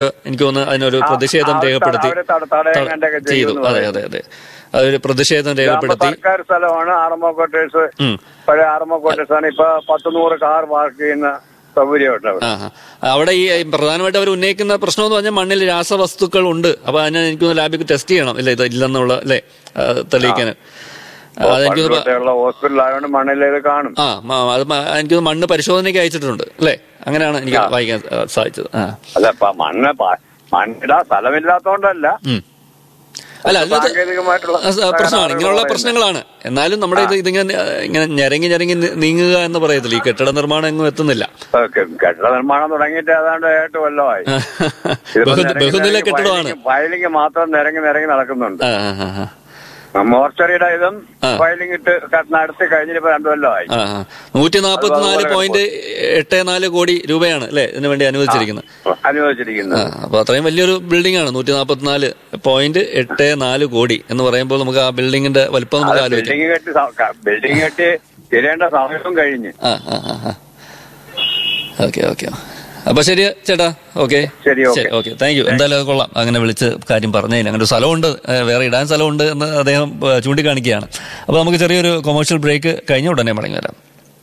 എനിക്ക് തോന്നുന്നു അതിനൊരു ആ, പ്രതിഷേധം അവര് രേഖപ്പെടുത്തി അവര് തട- തടയാൻ കണ്ടൊക്കെ ചെയ്തു ചെയ്യുമെന്ന് അതെ അതെ അതെ അതൊരു പ്രതിഷേധം രേഖപ്പെടുത്തി സർക്കാർ സ്ഥലമാണ് ആർമോ ക്വാർട്ടേഴ്സ് ഉം. പഴയ ആർമോ ക്വാർട്ടേഴ്സ് ആണ് ഇപ്പൊ പത്ത് നൂറ് കാർ പാർക്ക് ചെയ്യുന്ന സൗകര്യമുണ്ട് അവിടെ ആ ആ. അവിടെ ഈ പ്രധാനമായിട്ട് അവർ ഉന്നയിക്കുന്ന പ്രശ്നം എന്ന് പറഞ്ഞാൽ മണ്ണിൽ രാസവസ്തുക്കൾ ഉണ്ട് അപ്പൊ അതിനെ എനിക്ക് ലാബിൽ ടെസ്റ്റ് ചെയ്യണം ഇല്ല ഇത് ഇല്ലെന്നുള്ള അല്ലേ ആ, തെളിയിക്കാൻ ആ, അതെനിക്ക് തോന്നുന്നു പണ്ടുതൊട്ടേയുള്ള ഹോസ്പിറ്റൽ ആയതുകൊണ്ട് മണ്ണിലേത് കാണും ആ മ- അത് മ- എനിക്ക് തോന്നുന്നു മണ്ണ് പരിശോധനയ്ക്ക് അയച്ചിട്ടുണ്ട് അല്ലേ അങ്ങനെയാണ് എനിക്ക് വായിക്കാൻ ആ, സാധിച്ചത് ആ അല്ല ഇപ്പൊ മണ്ണ് പ- മണ്ണിടാൻ സ്ഥലമില്ലാത്തോണ്ടല്ല ഉം. അല്ല അത് സാങ്കേതികമായിട്ടുള്ള പ്രശ്നമാണ് ഇങ്ങനെയുള്ള തകരാറുകൾ പ്രശ്നങ്ങളാണ് എന്നാലും നമ്മുടെ ഇത് ഇതിങ്ങനെ ആ, ഇങ്ങനെ ഞരങ്ങി ഞരങ്ങി നി- നീങ്ങുക എന്ന് പറയത്തില്ല ഈ കെട്ടിട നിർമ്മാണം എങ്ങും എത്തുന്നില്ല ഓക്കെ. കെട്ടിട നിർമ്മാണം തുടങ്ങിയിട്ട് ഏതാണ്ട് ഏട്ട് കൊല്ലമായി ഇതിപ്പോ ബഹു- നിരങ്ങി ബഹുനില നിരങ്ങി കെട്ടിടമാണ് ഫയലിംഗ് ഫയലിംഗ് മാത്രം നിരങ്ങി നിരങ്ങി നടക്കുന്നുണ്ട് ആ, ആ, ആ, മോർച്ചറിയുടെ ഇതും ആ. ഫയലിംഗ് ഇട്ട് ക- നടത്തി കഴിഞ്ഞിപ്പോ രണ്ടു കൊല്ലമായി ആ, ആ. നൂറ്റി നാൽപ്പത്തിനാല് അതുപോലെ പോയിന്റ് എട്ട് നാല് കോടി രൂപയാണ് അല്ലേ ഇതിനു വേണ്ടി അനുവദിച്ചിരിക്കുന്നത് അനുവദിച്ചിരിക്കുന്നത് ആ, അപ്പൊ അത്രയും വലിയൊരു ബിൽഡിംഗ് ആണ് നൂറ്റി നാൽപ്പത്തിനാല് പോയിന്റ് എട്ട് നാല് കോടി എന്ന് പറയുമ്പോൾ നമുക്ക് ആ ബിൽഡിങ്ങിന്റെ വലിപ്പം നമുക്ക് ആലോചിക്കാം ബിൽഡിംഗ് കെട്ടി സ- ക- ബിൽഡിംഗ് കെട്ടി തിരേണ്ട സമയവും കഴിഞ്ഞ് ആ ആ ആ ആ ഓക്കെ ഓക്കെ അപ്പൊ ശരി ചേട്ടാ ഓക്കെ ശരി, ഓക്കെ. ഓക്കെ താങ്ക് യു എന്തായാലും അത് കൊള്ളാം അങ്ങനെ വിളിച്ച് കാര്യം പറഞ്ഞതിന് അങ്ങനെ ഒരു സ്ഥലമുണ്ട് ഏ, വേറെ ഇടാൻ സ്ഥലമുണ്ട് എന്ന് അദ്ദേഹം ഏ, ചൂണ്ടിക്കാണിക്കുകയാണ് അപ്പൊ നമുക്ക് ചെറിയൊരു കൊമേഴ്ഷ്യൽ ബ്രേക്ക് കഴിഞ്ഞ ഉടനെ മടങ്ങി വരാം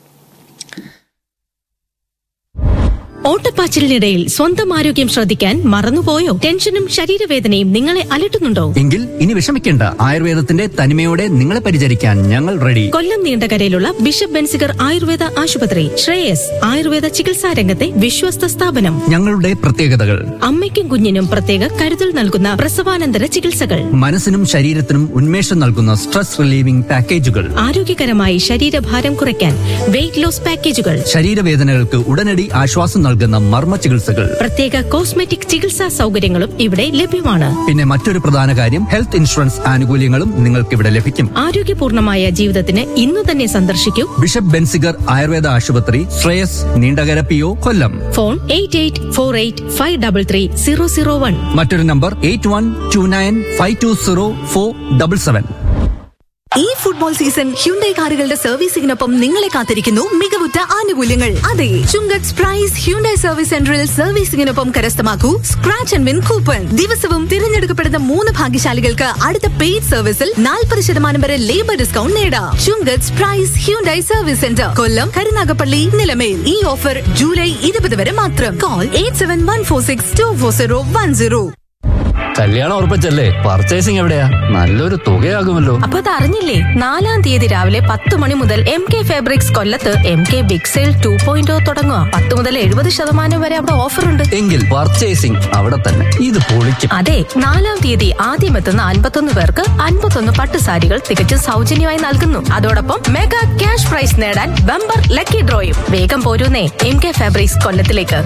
ഓട്ടപ്പാച്ചിലിനിടയിൽ സ്വന്തം ആരോഗ്യം ശ്രദ്ധിക്കാൻ മറന്നുപോയോ ടെൻഷനും ശരീരവേദനയും നിങ്ങളെ അലട്ടുന്നുണ്ടോ എങ്കിൽ ഇനി വിഷമിക്കേണ്ട ആയുർവേദത്തിന്റെ തനിമയോടെ നിങ്ങളെ പരിചരിക്കാൻ ഞങ്ങൾ റെഡി കൊല്ലം നീണ്ടകരയിലുള്ള ബിഷപ്പ് ബെൻസിഗർ ആയുർവേദ ആശുപത്രി ശ്രേയസ് ആയുർവേദ ചികിത്സാ രംഗത്തെ വിശ്വസ്ത സ്ഥാപനം ഞങ്ങളുടെ പ്രത്യേകതകൾ അമ്മയ്ക്കും കുഞ്ഞിനും പ്രത്യേക കരുതൽ നൽകുന്ന പ്രസവാനന്തര ചികിത്സകൾ മനസ്സിനും ശരീരത്തിനും ഉന്മേഷം നൽകുന്ന സ്ട്രെസ് റിലീവിംഗ് പാക്കേജുകൾ ആരോഗ്യകരമായി ശരീരഭാരം കുറയ്ക്കാൻ വെയിറ്റ് ലോസ് പാക്കേജുകൾ ശരീരവേദനകൾക്ക് ഉടനടി ആശ്വാസം നൽകുന്ന മർമ്മ ചികിത്സകൾ പ്രത്യേക കോസ്മെറ്റിക് ചികിത്സാ സൗകര്യങ്ങളും ഇവിടെ ലഭ്യമാണ് പിന്നെ മറ്റൊരു പ്രധാന കാര്യം ഹെൽത്ത് ഇൻഷുറൻസ് ആനുകൂല്യങ്ങളും നിങ്ങൾക്ക് ഇവിടെ ലഭിക്കും ആരോഗ്യപൂർണമായ ജീവിതത്തിന് ഇന്നു തന്നെ സന്ദർശിക്കൂ ബിഷപ്പ് ബെൻസിഗർ ആയുർവേദ ആശുപത്രി Sreyas Neendakara P O Kollam phone eight eight four eight five double three zero zero one മറ്റൊരു number eight one two nine five two zero four double seven ഈ ഫുട്ബോൾ സീസൺ ഹ്യുണ്ടൈ കാറുകളുടെ സർവീസിംഗിനൊപ്പം നിങ്ങളെ കാത്തിരിക്കുന്നു മികവുറ്റ ആനുകൂല്യങ്ങൾ അതെ ചുങ്കത്ത് പ്രൈസ് ഹ്യുണ്ടൈ സർവീസ് സെന്ററിൽ സർവീസിംഗിനൊപ്പം കരസ്ഥമാക്കൂ സ്ക്രാച്ച് ആൻഡ് വിൻ കൂപ്പൺ ദിവസവും തിരഞ്ഞെടുക്കപ്പെടുന്ന മൂന്ന് ഭാഗ്യശാലികൾക്ക് അടുത്ത പെയ്ഡ് സർവീസിൽ നാൽപ്പത് ശതമാനം വരെ ലേബർ ഡിസ്കൗണ്ട് നേടാം Chungath price Hyundai service centre Kollam Karunagappally Nilamel ഈ ഓഫർ ജൂലൈ ഇരുപത് വരെ മാത്രം call eight seven one four six two four zero one zero കല്യാണം ഉറപ്പിച്ചല്ലേ പർച്ചേസിംഗ് എവിടെയാ നല്ലൊരു തുകയാകുമല്ലോ അപ്പൊ അത് അറിഞ്ഞില്ലേ നാലാം തീയതി രാവിലെ പത്ത് മണി മുതൽ എം കെ ഫാബ്രിക്സ് കൊല്ലത്ത് M K big sale two point തുടങ്ങുക പത്ത് മുതൽ എഴുപത് ശതമാനം വരെ അവിടെ ഓഫർ ഉണ്ട് എങ്കിൽ പർച്ചേസിംഗ് അവിടെ തന്നെ ഇത് പൊളിക്കും അതെ നാലാം തീയതി ആദ്യം എത്തുന്ന അൻപത്തൊന്ന് പേർക്ക് അൻപത്തൊന്ന് പട്ട് സാരികൾ തികച്ചും സൗജന്യമായി നൽകുന്നു അതോടൊപ്പം മെഗാ ക്യാഷ് പ്രൈസ് നേടാൻ ബമ്പർ ലക്കി ഡ്രോയും വേഗം പോരൂന്നേ എം കെ ഫാബ്രിക്സ് കൊല്ലത്തിലേക്ക്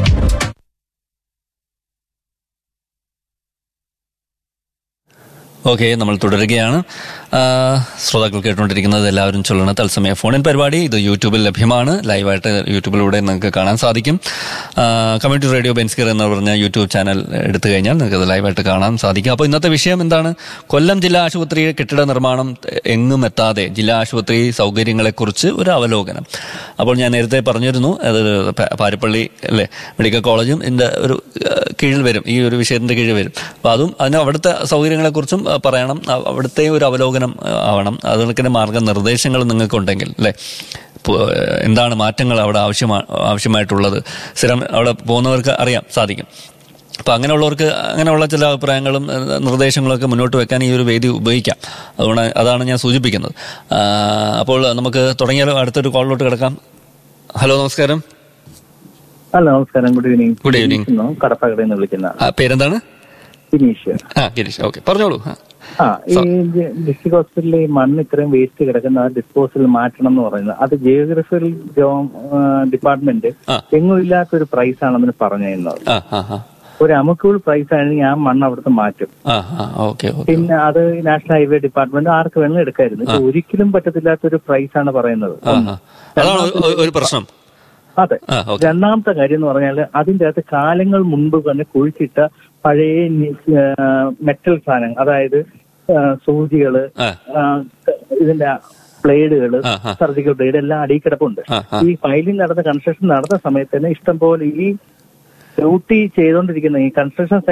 ഓക്കെ നമ്മൾ തുടരുകയാണ് ആ, ശ്രോതാക്കൾ കേട്ടുകൊണ്ടിരിക്കുന്നത് എല്ലാവരും ചൊല്ലണ തത്സമയ ഫോണിൻ പരിപാടി ഇത് യൂട്യൂബിൽ ലഭ്യമാണ് ലൈവായിട്ട് യൂട്യൂബിലൂടെ നിങ്ങൾക്ക് കാണാൻ സാധിക്കും ആ, കമ്മ്യൂണിറ്റി റേഡിയോ ബെൻസ്കർ എന്ന് പറഞ്ഞ യൂട്യൂബ് ചാനൽ എടുത്തു കഴിഞ്ഞാൽ നിങ്ങൾക്ക് അത് ലൈവായിട്ട് കാണാൻ സാധിക്കും അപ്പോൾ ഇന്നത്തെ വിഷയം എന്താണ് കൊല്ലം ജില്ലാ ആശുപത്രി കെട്ടിട നിർമ്മാണം എങ്ങും എത്താതെ ജില്ലാ ആശുപത്രി സൗകര്യങ്ങളെക്കുറിച്ച് ഒരു അവലോകനം അപ്പോൾ ഞാൻ നേരത്തെ പറഞ്ഞിരുന്നു അത് പ- പാരിപ്പള്ളി അല്ലേ മെഡിക്കൽ കോളേജും ഇതിൻ്റെ ഒരു ആ, കീഴിൽ വരും ഈ ഒരു വിഷയത്തിന്റെ കീഴിൽ വരും അപ്പോൾ അതും അതിന് അവിടുത്തെ സൗകര്യങ്ങളെക്കുറിച്ചും ആ, പറയണം അ- അവിടുത്തെ ഒരു അവലോകനം ആ, ആവണം അതുകണക്കിന് മാർഗനിർദ്ദേശങ്ങൾ നിങ്ങൾക്കുണ്ടെങ്കിൽ അല്ലേ ഇപ്പോൾ, എന്താണ് മാറ്റങ്ങൾ അവിടെ ആവശ്യമാ ആവശ്യമായിട്ടുള്ളത് സ്ഥിരം അവിടെ പോകുന്നവർക്ക് അറിയാം സാധിക്കും അപ്പോൾ അങ്ങനെയുള്ളവർക്ക് അങ്ങനെയുള്ള ചില അഭിപ്രായങ്ങളും ഏഹ്, നിർദ്ദേശങ്ങളൊക്കെ മുന്നോട്ട് വെക്കാൻ ഈ ഒരു വേദി ഉപയോഗിക്കാം അതുകൊണ്ട് അതാണ് ഞാൻ സൂചിപ്പിക്കുന്നത് ആ, അപ്പോൾ നമുക്ക് തുടങ്ങിയാലോ അടുത്തൊരു കോളിലോട്ട് കിടക്കാം ഹലോ നമസ്കാരം ഹലോ നമസ്കാരം ഗുഡ് ഈവനിങ് Good evening. കടപ്പകടയിൽ നിന്ന് വിളിക്കുന്ന ആ, പേരെന്താണ് ഫിനീഷ്യ ആ ഗിരീഷ് ഓക്കെ പറഞ്ഞോളൂ ആ. ആ ഈ ഡിസ്ട്രിക്ട് ഹോസ്പിറ്റലിൽ ഈ മണ്ണ് ഇത്രയും വേസ്റ്റ് കിടക്കുന്ന ഡിസ്പോസൽ മാറ്റണം എന്ന് പറയുന്നത് അത് ജിയോഗ്രഫിക്കൽ ഡിപ്പാർട്ട്മെന്റ് ആ. എങ്ങും ഇല്ലാത്തൊരു പ്രൈസ് ആണെന്ന് പറഞ്ഞിരുന്നത് ആ ആ ആ ഒരു അമുക്കൂൾ പ്രൈസ് ആണെങ്കിൽ ആ മണ്ണ് അവിടുത്തെ മാറ്റും ആ ആ ഓക്കെ ഓക്കെ പിന്നെ അത് നാഷണൽ ഹൈവേ ഡിപ്പാർട്ട്മെന്റ് ആർക്ക് വേണമെങ്കിലും എടുക്കായിരുന്നു ഇത് ഒരിക്കലും പറ്റത്തില്ലാത്തൊരു പ്രൈസ് ആണ് പറയുന്നത് ആ ആ അതാണ് ഒരു- ഒരു പ്രശ്നം അതെ ആ ഓക്കെ രണ്ടാമത്തെ കാര്യം എന്ന് പറഞ്ഞാൽ അതിന്റെ അകത്ത് കാലങ്ങൾ മുൻപ് തന്നെ കുഴിച്ചിട്ട പഴയ മെറ്റൽ സാധനം അതായത് ആ, സൂചികള് ആ. ആ, ഇതിന്റെ ബ്ലേഡുകള് ആ, ആ. സർജിക്കൽ ബ്ലേഡ് എല്ലാം അടിയിൽ കിടപ്പുണ്ട് ആ, ആ. ഈ ഫയലിംഗ് നടന്ന കൺസ്ട്രക്ഷൻ നടന്ന സമയത്ത് തന്നെ ഇഷ്ടം പോലെ ഈ ഡ്യൂട്ടി ചെയ്തുകൊണ്ടിരിക്കുന്ന ഈ കൺസ്ട്രക്ഷൻ